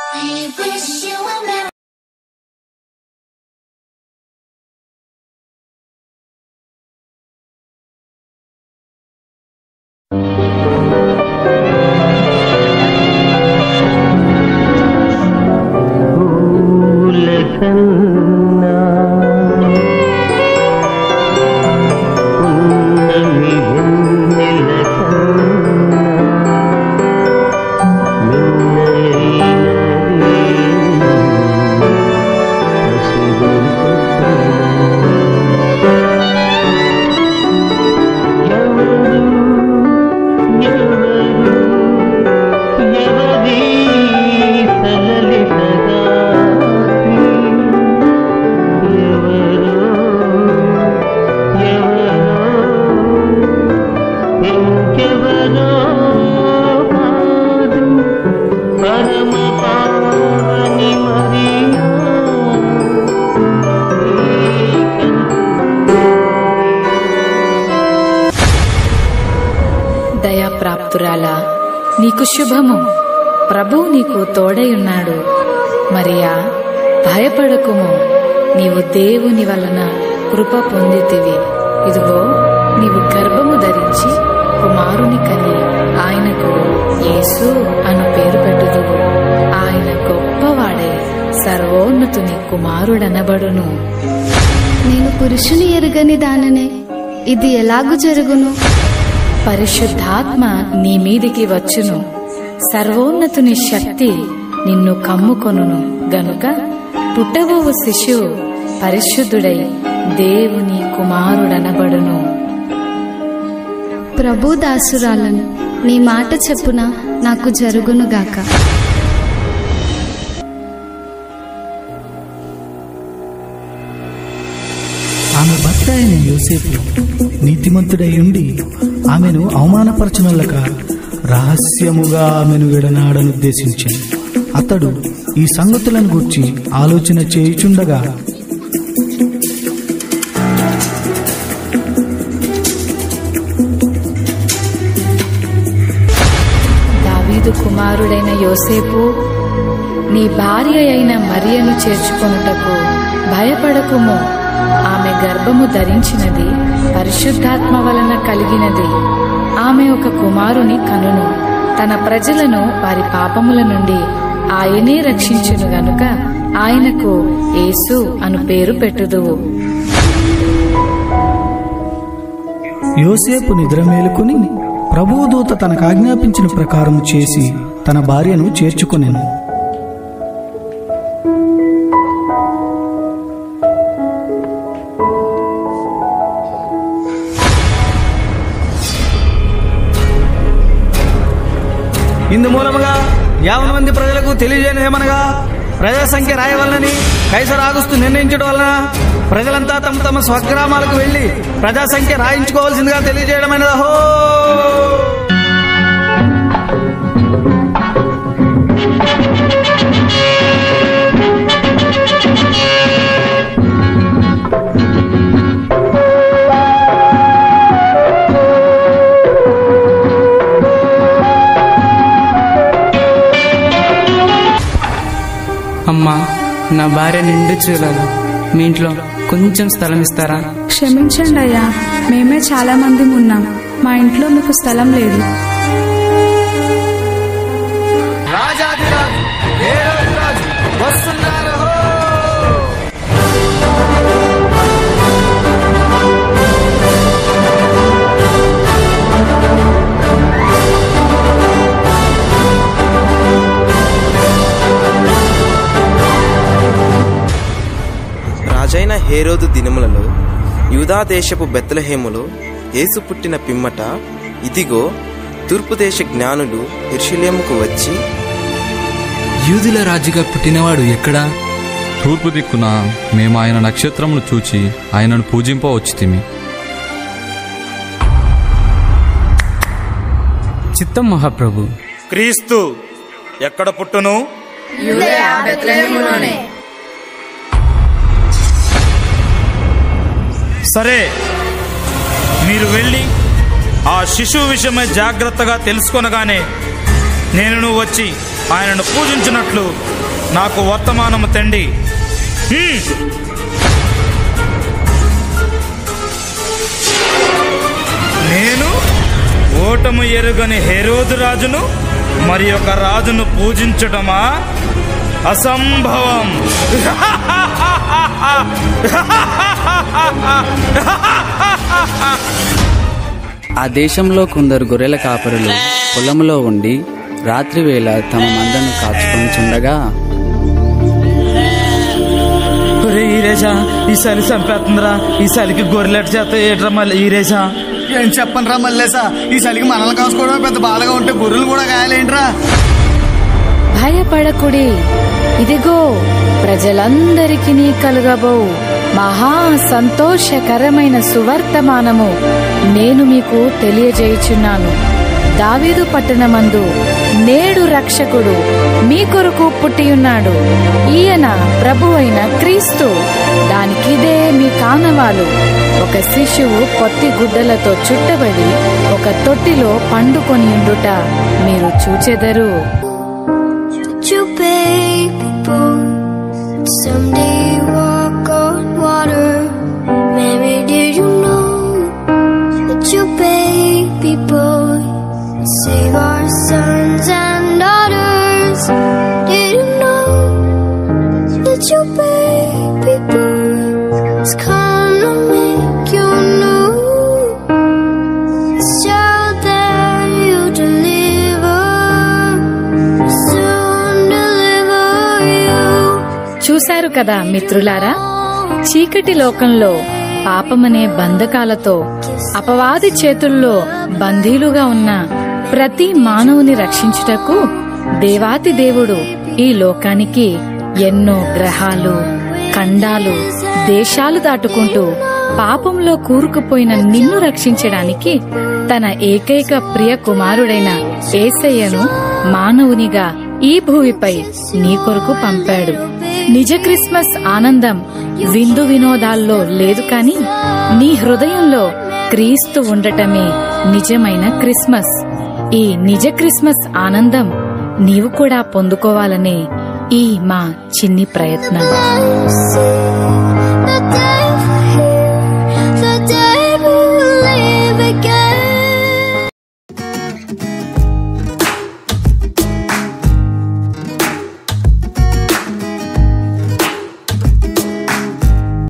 We wish you a merry పూలకన్నా పున్నమి వెన్నెలకన్నా మిన్నైనది పసిడి ఎవరు ఎవరు ఎవరి సలలితగా ఎవరో ఎవరో ఇంకెవరో కాదు పరమ పావని మరియా దయాప్రాప్తురాలా నీకు శుభము ప్రభు నీకు తోడైయున్నాడు మరియా భయపడకుము నీవు దేవుని వలన కృప పొందితివి ఇదిగో నీవు గర్భము ధరించి కుమారుని కని ఆయనకు యేసు అను పేరు పెట్టుదువు ఆయన గొప్పవాడై సర్వోన్నతుని కుమారుడనబడును నేను పురుషుని ఎరుగని దాననే ఇది ఎలాగు జరుగును పరిశుద్ధాత్మ నీ మీదికి వచ్చును సర్వోన్నతుని శక్తి నిన్ను కమ్ముకొనును గనుక పుట్టబోవు శిశువు పరిశుద్ధుడై దేవుని కుమారుడనబడును ప్రభు దాసురాలను నీ మాట చెప్పున నాకు జరుగునుగాక ఆమె భర్త అయిన యోసేపు నీతిమంతుడై ఉండి ఆమెను అవమానపరచనులక రహస్యముగా ఆమెను విడనాడనుద్దేశించింది అతడు ఈ సంగతులను గుర్చి ఆలోచన చేయుచుండగా దావీదు కుమారుడైన యోసేపు నీ భార్య అయిన మరియను చేర్చుకొనుటకు భయపడకుము ఆమె గర్భము ధరించినది పరిశుద్ధాత్మ వలన కలిగినది ఆమె ఒక కుమారుని కనును తన ప్రజలను వారి పాపముల నుండి ఆయనే రక్షించును గనుక ఆయనకు యేసు అను పేరు పెట్టుదువు యోసేపు నిద్ర మేలుకుని ప్రభువు దూత తనకు ఆజ్ఞాపించిన ప్రకారం చేసి తన భార్యను చేర్చుకొనెను ఇందు మూలముగా యావన మంది ప్రజలకు తెలియజేయమనగా ప్రజల సంఖ్య రాయవలనని కైసర్ ఆగుస్తూ నిర్ణయించడం వలన ప్రజలంతా తమ తమ స్వగ్రామాలకు వెళ్లి ప్రజా సంఖ్య రాయించుకోవాల్సిందిగా తెలియజేయడమైనది అహో అమ్మా నా భార్య నిండు చూడాలి మీ ఇంట్లో కొంచెం స్థలం ఇస్తారా క్షమించండి అయ్యా మేమే చాలా మంది ఉన్నాం మా ఇంట్లో మీకు స్థలం లేదు రాజాధిరాజు హేరోదురాజు వస్తున్నారు అహో! రాజైన హేరోదు దినములలో యూదా దేశపు బెత్లహేములో యేసు పుట్టిన పిమ్మట ఇదిగో తూర్పు దేశ జ్ఞానులు ఇర్షిలేముకు వచ్చి యూదుల రాజుగా పుట్టినవాడు ఎక్కడా తూర్పు దిక్కున మేము ఆయన నక్షత్రమును చూచి ఆయనను పూజింప వచ్చితిమి చిత్తం మహాప్రభు క్రీస్తు ఎక్కడ పుట్టును సరే మీరు వెళ్ళి ఆ శిశువు విషయమై జాగ్రత్తగా తెలుసుకొనగానే నేను వచ్చి ఆయనను పూజించినట్లు నాకు వర్తమానము తండి హ్మ్. నేను ఓటము ఎరుగని హెరోదు రాజును మరి ఒక రాజును పూజించటమా అసంభవం ఆ దేశంలో కొందరు గొర్రెల కాపరులు పొలంలో ఉండి రాత్రివేళ తమ మందను కాచుకొని చుండగా ఒరే ఈరేషా ఈ చలి చంపేస్తుందిరా ఈ చలికి గొర్రెలెట్ చేత ఏట్రా మళ్ళీ ఈరేషా ఏం చెప్పను రా మల్లేసా ఈ చలికి మనల్ని కాసుకోవడం పెద్ద బాధగా ఉంటే గొర్రెలు కూడా గాయాలేంట్రా భయపడకుడి ఇదిగో ప్రజలందరికీ కలుగబో మహా సంతోషకరమైన సువర్తమానము నేను మీకు తెలియజేయుచున్నాను దావీదు పట్టణమందు నేడు రక్షకుడు మీ కొరకు పుట్టియున్నాడు ఈయన ప్రభు అయిన క్రీస్తు దానికిదే మీ కానవాలు ఒక శిశువు పొత్తి గుడ్డలతో చుట్టబడి ఒక తొట్టిలో పండుకొని ఉండుట మీరు చూచెదరు you baby boy someday walk on water Mary did you know that you baby boy save our sons and daughters did you know that you baby boy is come to make you new this child that you deliver soon deliver you చూశారు కదా మిత్రులారా చీకటి లోకంలో పాపమనే బంధకాలతో అపవాది చేతుల్లో బందీలుగా ఉన్న ప్రతి మానవుని రక్షించుటకు దేవాతి దేవుడు ఈ లోకానికి ఎన్నో గ్రహాలు ఖండాలు దేశాలు దాటుకుంటూ పాపంలో కూరుకుపోయిన నిన్ను రక్షించడానికి తన ఏకైక ప్రియ కుమారుడైన ఏసయ్యను మానవునిగా ఈ భూమిపై నీ కొరకు పంపాడు నిజ క్రిస్మస్ ఆనందం విందు వినోదాల్లో లేదు కాని నీ హృదయంలో క్రీస్తు ఉండటమే నిజమైన క్రిస్మస్ ఈ నిజ క్రిస్మస్ ఆనందం నీవు కూడా పొందుకోవాలనే ఈ మా చిన్ని ప్రయత్నం say